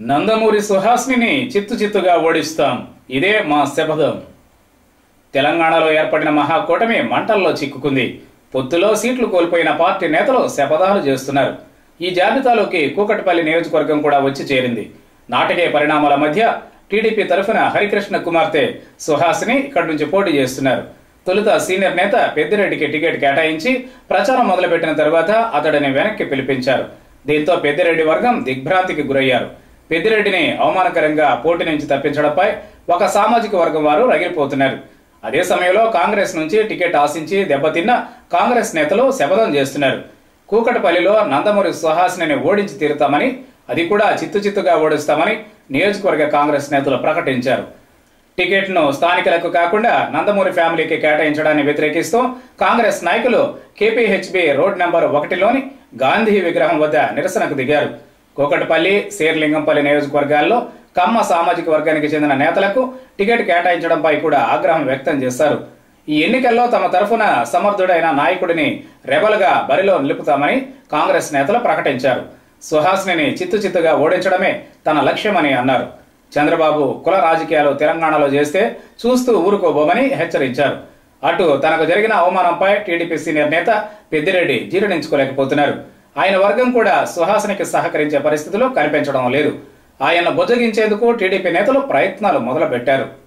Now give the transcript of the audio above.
నందమూరి సుహాస్నిని చిత్తు చిత్తుగా ఓడిస్తాం ఇదే మా శపథం తెలంగాణలో ఏర్పడిన మహాకూటమి మంటల్లో చిక్కుకుంది పొత్తులో సీట్లు కోల్పోయిన పార్టీ నేతలు శపథాలు చేస్తున్నారు ఈ జాబితాలోకి కూకట్పల్లి నియోజకవర్గం కూడా వచ్చి చేరింది నాటకీయ పరిణామాల మధ్య టీడీపీ తరఫున హరికృష్ణ కుమార్తె సుహాసిని ఇక్కడి నుంచి పోటీ చేస్తున్నారు తొలుత సీనియర్ నేత పెద్దిరెడ్డికి టికెట్ కేటాయించి ప్రచారం మొదలుపెట్టిన తర్వాత అతడిని వెనక్కి పిలిపించారు దీంతో పెద్దిరెడ్డి వర్గం దిగ్భ్రాంతికి గురయ్యారు పెద్దిరెడ్డిని అవమానకరంగా పోటీ నుంచి తప్పించడంపై ఒక సామాజిక వర్గం వారు రగిలిపోతున్నారు అదే సమయంలో కాంగ్రెస్ నుంచి టికెట్ ఆశించి దెబ్బతిన్న కాంగ్రెస్ నేతలు శపథం చేస్తున్నారు కూకటపల్లిలో నందమూరి సుహాసిని ఓడించి తీరుతామని అది కూడా చిత్తు చిత్తుగా ఓడిస్తామని నియోజకవర్గ కాంగ్రెస్ నేతలు ప్రకటించారు టికెట్ను స్థానికులకు కాకుండా నందమూరి ఫ్యామిలీకి కేటాయించడాన్ని వ్యతిరేకిస్తూ కాంగ్రెస్ నాయకులు కేపీహెచ్బి రోడ్ నెంబర్ ఒకటిలోని గాంధీ విగ్రహం వద్ద నిరసనకు దిగారు కోకటపల్లి శేర్లింగంపల్లి నియోజకవర్గాల్లో కమ్మ సామాజిక వర్గానికి చెందిన నేతలకు టికెట్ కేటాయించడంపై కూడా ఆగ్రహం వ్యక్తం చేశారు ఈ ఎన్నికల్లో తమ తరఫున సమర్థుడైన నాయకుడిని రెబల్గా బరిలో నిలుపుతామని కాంగ్రెస్ నేతలు ప్రకటించారు సుహాసిని చిత్తు చిత్తుగా ఓడించడమే తన లక్ష్యమని అన్నారు చంద్రబాబు కుల రాజకీయాలు తెలంగాణలో చేస్తే చూస్తూ ఊరుకోబోమని హెచ్చరించారు అటు తనకు జరిగిన అవమానంపై టీడీపీ సీనియర్ నేత పెద్దిరెడ్డి జీర్ణించుకోలేకపోతున్నారు ఆయన వర్గం కూడా సుహాసినికి సహకరించే పరిస్థితులు కనిపించడం లేదు ఆయన్ను బుజ్జగించేందుకు టీడీపీ నేతలు ప్రయత్నాలు మొదలుపెట్టారు